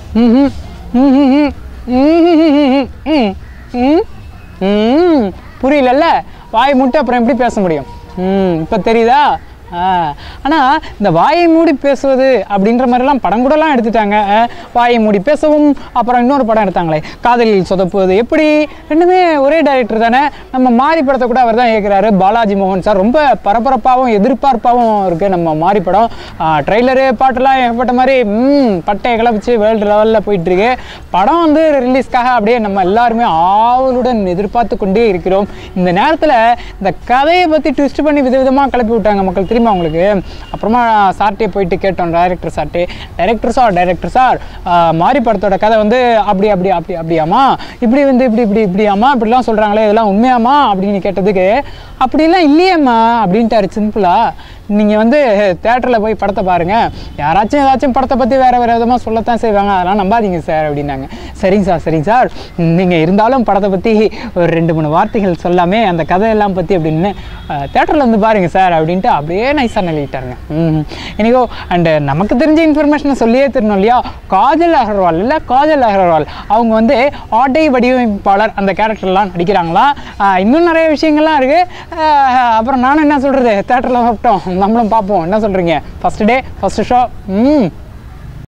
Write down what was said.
ம்ஹும். ம்ஹும். ம்ஹும். ம். ம். ம். புரியலல்ல வாய் மூட்டு அப்புறம் எப்படி பேச முடியும் ம் இப்போ தெரியுதா ஆனால் இந்த வாயை மூடி பேசுவது அப்படின்ற மாதிரிலாம் படம் கூடலாம் எடுத்துட்டாங்க ஆ, வாயை மூடி பேசவும் அப்புறம் இன்னொரு படம் எடுத்தாங்களே காதலில் சொதப்புவது எப்படி ரெண்டுமே ஒரே டைரக்டர் தானே நம்ம மாறி படத்தை கூட அவர் தான் இயக்குறாரு பாலாஜி மோகன் சார் ரொம்ப பரபரப்பாகவும் எதிர்பார்ப்பாகவும் இருக்குது நம்ம மாறி படம் ட்ரெய்லரு பாட்டெல்லாம் ஏற்பட்ட மாதிரி ம் பட்டையை கிளப்பிச்சு வேர்ல்டு லெவலில் போயிட்டுருக்கு படம் வந்து ரிலீஸ்க்காக அப்படியே நம்ம எல்லாருமே ஆவலுடன் எதிர்பார்த்து கொண்டே இருக்கிறோம் இந்த நேரத்தில் இந்த கதையை பற்றி ட்விஸ்ட் பண்ணி விதவிதமாக கிளப்பி விட்டாங்க மக்கள் தெரியுமா உங்களுக்கு அப்புறமா சார்ட்டே போயிட்டு கேட்டோம் டைரக்டர் சார்ட்டே director sir director sir Maari படத்தோட கதை வந்து அப்படி அப்படி அப்படி அப்படியாமா இப்படி வந்து இப்படி இப்படி இப்படியாமா இப்படிலாம் சொல்கிறாங்களே இதெல்லாம் உண்மையாமா அப்படின்னு கேட்டதுக்கு அப்படிலாம் இல்லையேம்மா அப்படின்ட்டாரு சிம்பிளாக நீங்கள் வந்து தேட்டரில் போய் படத்தை பாருங்கள் யாராச்சும் ஏதாச்சும் படத்தை பற்றி வேறு வேறு விதமாக சொல்லத்தான் செய்வாங்க அதெல்லாம் நம்பாதீங்க சார் அப்படின்னாங்க சரிங்க சார் சரிங்க சார் நீங்கள் இருந்தாலும் படத்தை பற்றி ஒரு ரெண்டு மூணு வார்த்தைகள் சொல்லாமே அந்த கதையெல்லாம் பற்றி அப்படின்னு தேட்டரில் வந்து பாருங்கள் சார் அப்படின்ட்டு அப்படியே நைஸாக நல்லிட்டாருங்க ம் எனக்கோ அண்டு நமக்கு தெரிஞ்ச இன்ஃபர்மேஷனை சொல்லியே தெரியணும் இல்லையா காஜல் அகர்வால் இல்லை காஜல் அகர்வால் அவங்க வந்து ஆட்டை வடிவமைப்பாளர் அந்த கேரக்டர்லாம் நடிக்கிறாங்களாம் ஆஹ் இன்னும் நிறைய விஷயங்கள்லாம் இருக்குது அப்புறம் நானும் என்ன சொல்கிறது தேட்டரில் வரட்டும் நம்மளும் பார்ப்போம் என்ன சொல்கிறீங்க ஃபஸ்ட் டே ஃபஸ்ட்டு ஷோ ம்